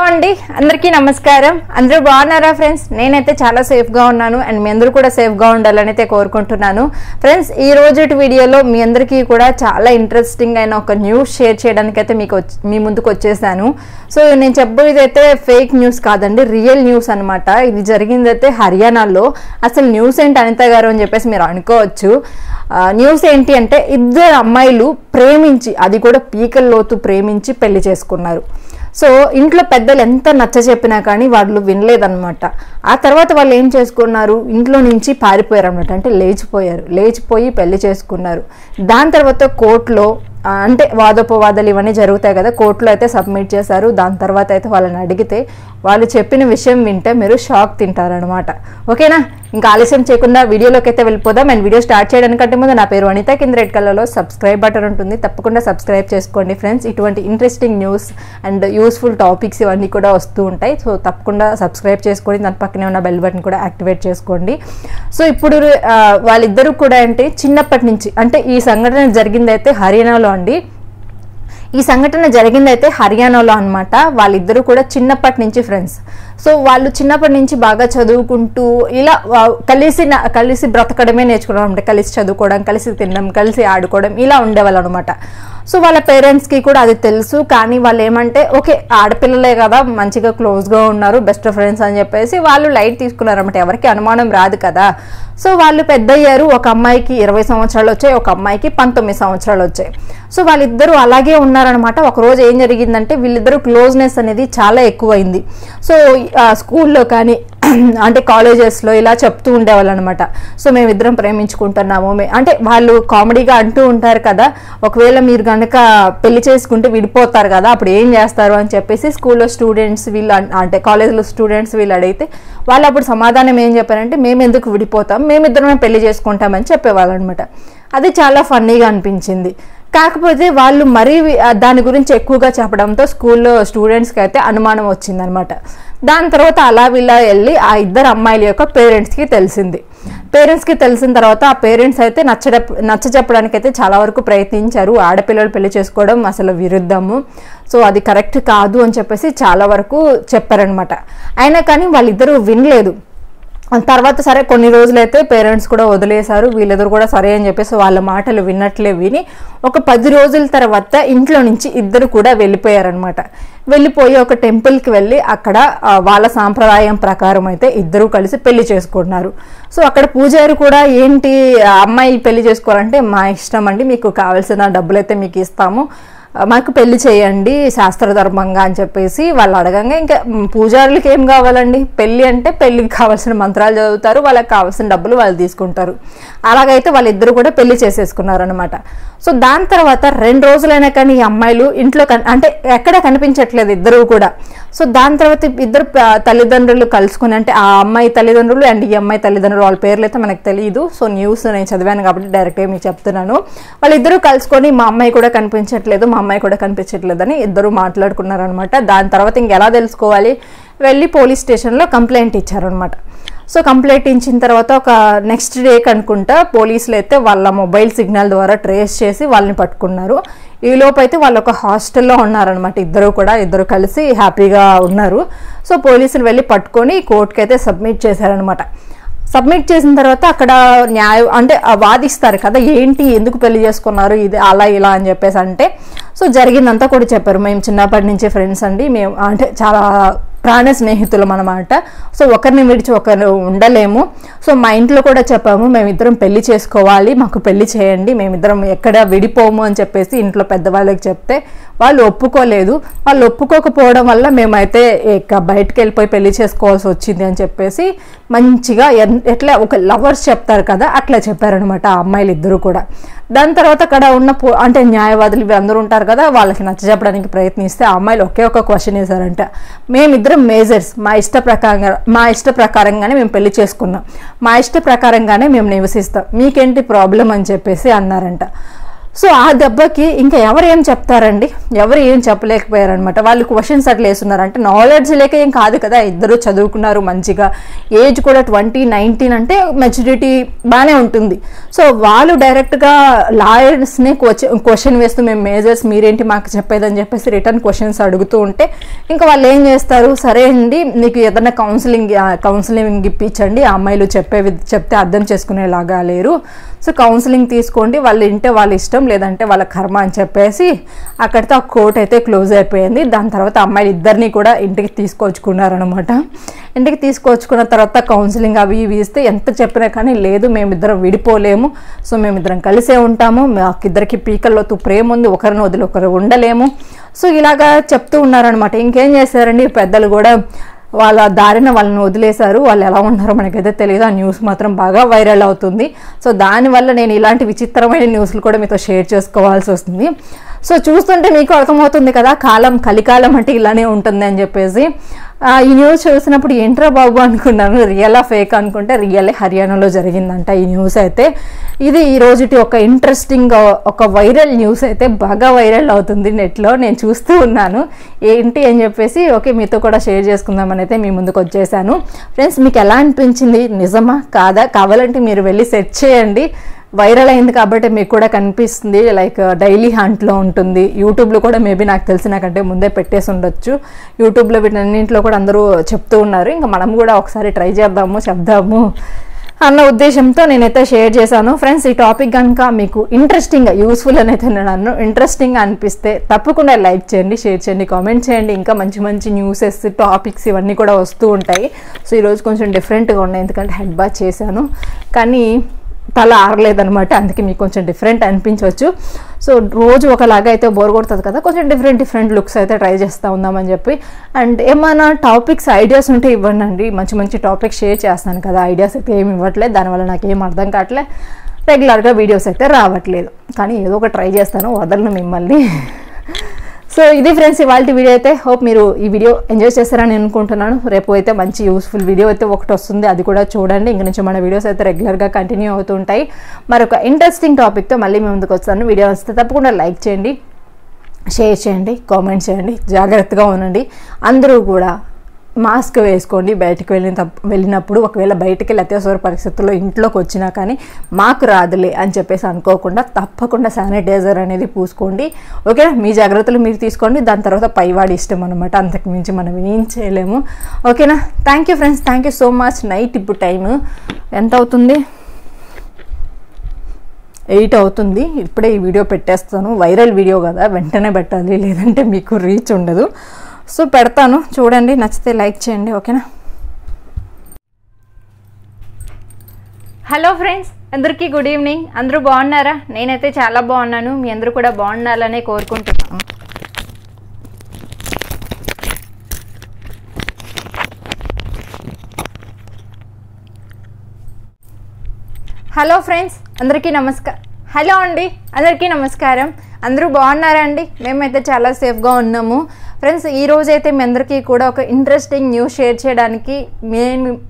అండి అందరికీ నమస్కారం అందరూ బాగున్నారా ఫ్రెండ్స్ నేనైతే చాలా సేఫ్గా ఉన్నాను అండ్ మీ అందరూ కూడా సేఫ్గా ఉండాలని అయితే కోరుకుంటున్నాను ఫ్రెండ్స్ ఈ రోజు వీడియోలో మీ అందరికీ కూడా చాలా ఇంట్రెస్టింగ్ అయిన ఒక న్యూస్ షేర్ చేయడానికి అయితే మీకు వచ్చి- మీ ముందుకు వచ్చేసాను సో నేను చెప్పేది అయితే ఫేక్ న్యూస్ కాదండి రియల్ న్యూస్ అన్నమాట ఇది జరిగిందైతే హర్యానాలో అసలు న్యూస్ ఏంటి అనిత గారు అని చెప్పేసి మీరు అనుకోవచ్చు ఆ, న్యూస్ ఏంటి అంటే ఇద్దరు అమ్మాయిలు ప్రేమించి అది కూడా పీకల లోతు ప్రేమించి పెళ్లి చేసుకున్నారు సో ఇంట్లో పెద్దలు ఎంత నచ్చ చెప్పినా కానీ వాళ్ళు వినలేదన్నమాట ఆ తర్వాత వాళ్ళు ఏం చేసుకున్నారు ఇంట్లో నుంచి పారిపోయారు అనమాట అంటే లేచిపోయారు లేచిపోయి పెళ్లి చేసుకున్నారు దాని తర్వాత కోర్టులో ఆ, అంటే వాదోపవాదాలు ఇవన్నీ జరుగుతాయి కదా కోర్టులో అయితే సబ్మిట్ చేశారు దాని తర్వాత అయితే వాళ్ళని అడిగితే వాళ్ళు చెప్పిన విషయం వింటే మీరు షాక్ తింటారనమాట ఓకేనా ఇంకా ఆలస్యం చేయకుండా వీడియోలోకి అయితే వెళ్ళిపోదాం అండ్ వీడియో స్టార్ట్ చేయడానికంటే ముందు నా పేరు అనిత కింద రెడ్ కలర్లో సబ్స్క్రైబ్ బటన్ ఉంటుంది తప్పకుండా సబ్స్క్రైబ్ చేసుకోండి ఫ్రెండ్స్ ఇటువంటి interesting news and useful topics ఇవన్నీ కూడా వస్తూ ఉంటాయి సో తప్పకుండా సబ్స్క్రైబ్ చేసుకొని దాని పక్కనే ఉన్న బెల్ బటన్ కూడా యాక్టివేట్ చేసుకోండి సో ఇప్పుడు ఆ, వాళ్ళిద్దరూ కూడా అంటే చిన్నప్పటి నుంచి అంటే ఈ సంఘటన జరిగింది అయితే హర్యానాలో అండి ఈ సంఘటన జరిగిందైతే హర్యానాలో అన్నమాట వాళ్ళిద్దరూ కూడా చిన్నప్పటి నుంచి ఫ్రెండ్స్ సో వాళ్ళు చిన్నప్పటి నుంచి బాగా చదువుకుంటూ ఇలా వా- కలిసి నా- కలిసి బ్రతకడమే నేర్చుకున్నాం అంటే కలిసి చదువుకోవడం కలిసి తినడం కలిసి ఆడుకోవడం ఇలా ఉండేవాళ్ళు అనమాట సో వాళ్ళ పేరెంట్స్కి కూడా అది తెలుసు కానీ వాళ్ళు ఏమంటే ఓకే ఆడపిల్లలే కదా మంచిగా క్లోజ్గా ఉన్నారు బెస్ట్ ఫ్రెండ్స్ అని చెప్పేసి వాళ్ళు లైట్ తీసుకున్నారు అనమాట ఎవరికి అనుమానం రాదు కదా సో వాళ్ళు పెద్ద అయ్యారు ఒక అమ్మాయికి ఇరవై సంవత్సరాలు వచ్చాయి ఒక అమ్మాయికి పంతొమ్మిది సంవత్సరాలు వచ్చాయి సో వాళ్ళిద్దరూ అలాగే ఉన్నారనమాట ఒక రోజు ఏం జరిగిందంటే వీళ్ళిద్దరూ క్లోజ్నెస్ అనేది చాలా ఎక్కువైంది సో ఆ, స్కూల్లో కానీ అంటే కాలేజెస్లో ఇలా చెప్తూ ఉండేవాళ్ళు అనమాట సో మేమిద్దరం ప్రేమించుకుంటున్నాము మే- అంటే వాళ్ళు కామెడీగా అంటూ ఉంటారు కదా ఒకవేళ మీరు కనుక పెళ్లి చేసుకుంటే విడిపోతారు కదా అప్పుడు ఏం చేస్తారు అని చెప్పేసి స్కూల్లో స్టూడెంట్స్ వీళ్ళు అన్- అంటే కాలేజ్లో స్టూడెంట్స్ వీళ్ళు అడిగితే వాళ్ళు అప్పుడు సమాధానం ఏం చెప్పారంటే మేము ఎందుకు విడిపోతాం మేమిద్దరమే పెళ్లి చేసుకుంటామని చెప్పేవాళ్ళు అనమాట అది చాలా ఫన్నీగా అనిపించింది కాకపోతే వాళ్ళు మరీ వి- ఆ దాని గురించి ఎక్కువగా చెప్పడంతో స్కూల్లో స్టూడెంట్స్కి అయితే అనుమానం వచ్చిందనమాట దాని తర్వాత అలా వీళ్ళ వెళ్ళి ఆ ఇద్దరు అమ్మాయిల యొక్క పేరెంట్స్కి తెలిసింది పేరెంట్స్కి తెలిసిన తర్వాత ఆ పేరెంట్స్ అయితే నచ్చ నచ్చ చెప్పడానికి అయితే చాలా వరకు ప్రయత్నించారు ఆడపిల్లలు పెళ్లి చేసుకోవడం అసలు విరుద్ధము సో అది కరెక్ట్ కాదు అని చెప్పేసి చాలా వరకు చెప్పారనమాట అయినా కానీ వాళ్ళిద్దరూ వినలేదు ఆ తర్వాత సరే కొన్ని రోజులైతే పేరెంట్స్ కూడా వదిలేశారు వీళ్ళిద్దరు కూడా సరే అని చెప్పేసి వాళ్ళ మాటలు విన్నట్లే విని ఒక పది రోజుల తర్వాత ఇంట్లో నుంచి ఇద్దరు కూడా వెళ్ళిపోయారనమాట వెళ్ళిపోయి ఒక టెంపుల్కి వెళ్ళి అక్కడ ఆ, వాళ్ళ సాంప్రదాయం ప్రకారం అయితే ఇద్దరూ కలిసి పెళ్లి చేసుకుంటున్నారు సో అక్కడ పూజారి కూడా ఏంటి ఆ అమ్మాయి పెళ్లి చేసుకోవాలంటే మా ఇష్టం అండి మీకు కావాల్సిన డబ్బులు అయితే మీకు ఇస్తాము మాకు పెళ్లి చేయండి శాస్త్రధర్మంగా అని చెప్పేసి వాళ్ళు అడగంగా ఇంకా మ్, పూజారులకి ఏం కావాలండి పెళ్లి అంటే పెళ్లికి కావాల్సిన మంత్రాలు చదువుతారు వాళ్ళకి కావాల్సిన డబ్బులు వాళ్ళు తీసుకుంటారు అలాగైతే వాళ్ళిద్దరు కూడా పెళ్లి చేసేసుకున్నారు అనమాట సో దాని తర్వాత రెండు రోజులైనా కానీ ఈ అమ్మాయిలు ఇంట్లో కన్- అంటే ఎక్కడ కనిపించట్లేదు ఇద్దరు కూడా సో దాని తర్వాత ఇద్దరు ప- తల్లిదండ్రులు కలుసుకుని అంటే ఆ అమ్మాయి తల్లిదండ్రులు అండ్ ఈ అమ్మాయి తల్లిదండ్రులు వాళ్ళ పేర్లు అయితే మనకు తెలియదు సో న్యూస్ నేను చదివాను కాబట్టి డైరెక్ట్గా మీకు చెప్తున్నాను వాళ్ళిద్దరూ కలుసుకొని మా అమ్మాయి కూడా కనిపించట్లేదు మా అమ్మాయి కూడా కనిపించట్లేదు అని ఇద్దరు మాట్లాడుకున్నారనమాట దాని తర్వాత ఇంకెలా తెలుసుకోవాలి వెళ్ళి పోలీస్ స్టేషన్లో కంప్లైంట్ ఇచ్చారనమాట సో కంప్లైంట్ ఇచ్చిన తర్వాత ఒక నెక్స్ట్ డే కనుకుంటా పోలీసులు అయితే వాళ్ళ మొబైల్ సిగ్నల్ ద్వారా ట్రేస్ చేసి వాళ్ళని పట్టుకున్నారు ఈ లోపు అయితే వాళ్ళు ఒక హాస్టల్లో ఉన్నారనమాట ఇద్దరు కూడా ఇద్దరు కలిసి హ్యాపీగా ఉన్నారు సో పోలీసులు వెళ్ళి పట్టుకొని కోర్టుకి అయితే సబ్మిట్ చేశారనమాట సబ్మిట్ చేసిన తర్వాత అక్కడ న్యాయం అంటే ఆ వాదిస్తారు కదా ఏంటి ఎందుకు పెళ్లి చేసుకున్నారు ఇది అలా ఇలా అని చెప్పేసి అంటే సో జరిగిందంతా కూడా చెప్పారు మేము చిన్నప్పటి నుంచి ఫ్రెండ్స్ అండి మేము అంటే చాలా ప్రాణ స్నేహితులం అనమాట సో ఒకరిని విడిచి ఒకరు ఉండలేము సో మా ఇంట్లో కూడా చెప్పాము మేమిద్దరం పెళ్లి చేసుకోవాలి మాకు పెళ్లి చేయండి మేమిద్దరం ఎక్కడ విడిపోము అని చెప్పేసి ఇంట్లో పెద్దవాళ్ళకి చెప్తే వాళ్ళు ఒప్పుకోలేదు వాళ్ళు ఒప్పుకోకపోవడం వల్ల మేమైతే ఇక బయటకు వెళ్ళిపోయి పెళ్లి చేసుకోవాల్సి వచ్చింది అని చెప్పేసి మంచిగా ఎన్- ఎట్లా ఒక లవర్స్ చెప్తారు కదా అట్లా చెప్పారనమాట ఆ అమ్మాయిలు ఇద్దరు కూడా దాని తర్వాత అక్కడ ఉన్న పో అంటే న్యాయవాదులు అందరూ ఉంటారు కదా వాళ్ళకి నచ్చ చెప్పడానికి ప్రయత్నిస్తే ఆ అమ్మాయిలు ఒకే ఒక క్వశ్చన్ వేశారంట మేమిద్దరం మేజర్స్ మా ఇష్ట ప్రకారంగా మా ఇష్ట ప్రకారంగానే మేము పెళ్లి చేసుకున్నాం మా ఇష్ట ప్రకారంగానే మేము నివసిస్తాం మీకేంటి ప్రాబ్లం అని చెప్పేసి అన్నారంట సో ఆ దెబ్బకి ఇంకా ఎవరు ఏం చెప్తారండి ఎవరు ఏం చెప్పలేకపోయారనమాట వాళ్ళు క్వశ్చన్స్ అట్లా వేస్తున్నారు అంటే నాలెడ్జ్ లేక ఏం కాదు కదా ఇద్దరు చదువుకున్నారు మంచిగా ఏజ్ కూడా ట్వంటీ నైన్టీన్ అంటే మెచ్యూరిటీ బాగానే ఉంటుంది సో వాళ్ళు డైరెక్ట్గా లాయర్స్ని క్వశ్చన్ వేస్తూ మేము మేజర్స్ మీరేంటి మాకు చెప్పేదని చెప్పేసి రిటర్న్ క్వశ్చన్స్ అడుగుతూ ఉంటే ఇంకా వాళ్ళు ఏం చేస్తారు సరే అండి నీకు ఏదైనా కౌన్సిలింగ్ కౌన్సిలింగ్ ఇప్పించండి ఆ అమ్మాయిలు చెప్పేవి చెప్తే అర్థం చేసుకునేలాగా లేరు సో కౌన్సిలింగ్ తీసుకోండి వాళ్ళు వింటే వాళ్ళ ఇష్టం లేదంటే వాళ్ళ కర్మ అని చెప్పేసి అక్కడితో ఆ కోర్ట్ అయితే క్లోజ్ అయిపోయింది దాని తర్వాత అమ్మాయిలు ఇద్దరిని కూడా ఇంటికి తీసుకొచ్చుకున్నారనమాట ఇంటికి తీసుకొచ్చుకున్న తర్వాత కౌన్సిలింగ్ అవి ఇవి ఇస్తే ఎంత చెప్పినా కానీ లేదు మేమిద్దరం విడిపోలేము సో మేమిద్దరం కలిసే ఉంటాము మాకిద్దరికి పీకల్లోతు ప్రేమ ఉంది ఒకరిని వదిలి ఒకరు ఉండలేము సో ఇలాగా చెప్తూ ఉన్నారనమాట ఇంకేం చేశారండి పెద్దలు కూడా వాళ్ళ దారిన వాళ్ళని వదిలేశారు వాళ్ళు ఎలా ఉన్నారో మనకైతే తెలియదు ఆ న్యూస్ మాత్రం బాగా వైరల్ అవుతుంది సో దానివల్ల నేను ఇలాంటి విచిత్రమైన న్యూస్లు కూడా మీతో షేర్ చేసుకోవాల్సి వస్తుంది సో చూస్తుంటే మీకు అర్థమవుతుంది కదా కాలం కలికాలం అంటే ఇలానే ఉంటుంది అని చెప్పేసి ఆ, ఈ న్యూస్ చూసినప్పుడు ఏంట్రా బాబు అనుకున్నాను రియలా ఫేక్ అనుకుంటే రియలే హర్యానాలో జరిగిందంట ఈ న్యూస్ అయితే ఇది ఈ రోజుటి ఒక ఇంట్రెస్టింగ్ ఒక వైరల్ న్యూస్ అయితే బాగా వైరల్ అవుతుంది నెట్లో నేను చూస్తూ ఉన్నాను ఏంటి అని చెప్పేసి ఓకే మీతో కూడా షేర్ చేసుకుందామని అయితే మీ ముందుకు వచ్చేసాను ఫ్రెండ్స్ మీకు ఎలా అనిపించింది నిజమా కాదా కావాలంటే మీరు వెళ్ళి సెర్చ్ చేయండి వైరల్ అయింది కాబట్టి మీకు కూడా కనిపిస్తుంది లైక్ డైలీ హంట్లో ఉంటుంది యూట్యూబ్లో కూడా మేబీ నాకు తెలిసి నాకంటే ముందే పెట్టేసి ఉండొచ్చు యూట్యూబ్లో వీటన్నింటిలో కూడా అందరూ చెప్తూ ఉన్నారు ఇంకా మనం కూడా ఒకసారి ట్రై చేద్దాము చెప్దాము అన్న ఉద్దేశంతో నేనైతే షేర్ చేశాను ఫ్రెండ్స్ ఈ టాపిక్ కనుక మీకు ఇంట్రెస్టింగ్ యూస్ఫుల్ అని అయితే నేను అన్ను ఇంట్రెస్టింగ్ అనిపిస్తే తప్పకుండా లైక్ చేయండి షేర్ చేయండి కామెంట్ చేయండి ఇంకా మంచి మంచి న్యూసెస్ టాపిక్స్ ఇవన్నీ కూడా వస్తూ ఉంటాయి సో ఈరోజు కొంచెం డిఫరెంట్గా ఉన్నాయి ఎందుకంటే హెడ్ బాత్ చేశాను కానీ తల ఆరలేదనమాట అందుకే మీకు కొంచెం డిఫరెంట్ అనిపించవచ్చు సో రోజు ఒకలాగా అయితే బోర్ కొడుతుంది కదా కొంచెం డిఫరెంట్ డిఫరెంట్ లుక్స్ అయితే ట్రై చేస్తూ ఉందామని చెప్పి అండ్ ఏమైనా టాపిక్స్ ఐడియాస్ ఉంటే ఇవ్వండి అండి మంచి మంచి టాపిక్స్ షేర్ చేస్తాను కదా ఐడియాస్ అయితే ఏమి ఇవ్వట్లేదు దానివల్ల నాకు ఏం అర్థం కావట్లే రెగ్యులర్గా వీడియోస్ అయితే రావట్లేదు కానీ ఏదో ఒక ట్రై చేస్తాను వదలను మిమ్మల్ని సో ఇది ఫ్రెండ్స్ ఇవాళ వీడియో అయితే హోప్ మీరు ఈ వీడియో ఎంజాయ్ చేస్తారని అనుకుంటున్నాను రేపు అయితే మంచి యూస్ఫుల్ వీడియో అయితే ఒకటి వస్తుంది అది కూడా చూడండి ఇంక నుంచి మన వీడియోస్ అయితే రెగ్యులర్గా కంటిన్యూ అవుతుంటాయి మరొక ఇంట్రెస్టింగ్ టాపిక్తో మళ్ళీ మీ ముందుకు వస్తాను వీడియో వస్తే తప్పకుండా లైక్ చేయండి షేర్ చేయండి కామెంట్ చేయండి జాగ్రత్తగా ఉండండి అందరూ కూడా మాస్క్ వేసుకోండి బయటకు వెళ్ళిన తప్ప- వెళ్ళినప్పుడు ఒకవేళ బయటికి వెళ్ళి అత్యవసర పరిస్థితుల్లో ఇంట్లోకి వచ్చినా కానీ మాకు రాదులే అని చెప్పేసి అనుకోకుండా తప్పకుండా శానిటైజర్ అనేది పూసుకోండి ఓకేనా మీ జాగ్రత్తలు మీరు తీసుకోండి దాని తర్వాత పైవాడి ఇష్టం అనమాట అంతకు మించి మనం ఏం చేయలేము ఓకేనా thank you friends thank you so much night ఇప్పుడు టైం ఎంత అవుతుంది ఎయిట్ అవుతుంది ఇప్పుడే ఈ వీడియో పెట్టేస్తాను వైరల్ వీడియో కదా వెంటనే పెట్టాలి లేదంటే మీకు రీచ్ ఉండదు సో పెడతాను చూడండి నచ్చితే లైక్ చేయండి ఓకేనా హలో ఫ్రెండ్స్ అందరికీ గుడ్ ఈవినింగ్ అందరూ బాగున్నారా నేనైతే చాలా బాగున్నాను మీ అందరూ కూడా బాగుండాలనే కోరుకుంటున్నాను హలో ఫ్రెండ్స్ అందరికీ నమస్కారం హలో అండి అందరికీ నమస్కారం అందరూ బాగున్నారా అండి మేమైతే చాలా సేఫ్గా ఉన్నాము ఫ్రెండ్స్ ఈ రోజు అయితే మీ అందరికీ కూడా ఒక ఇంట్రెస్టింగ్ న్యూస్ షేర్ చేయడానికి నేను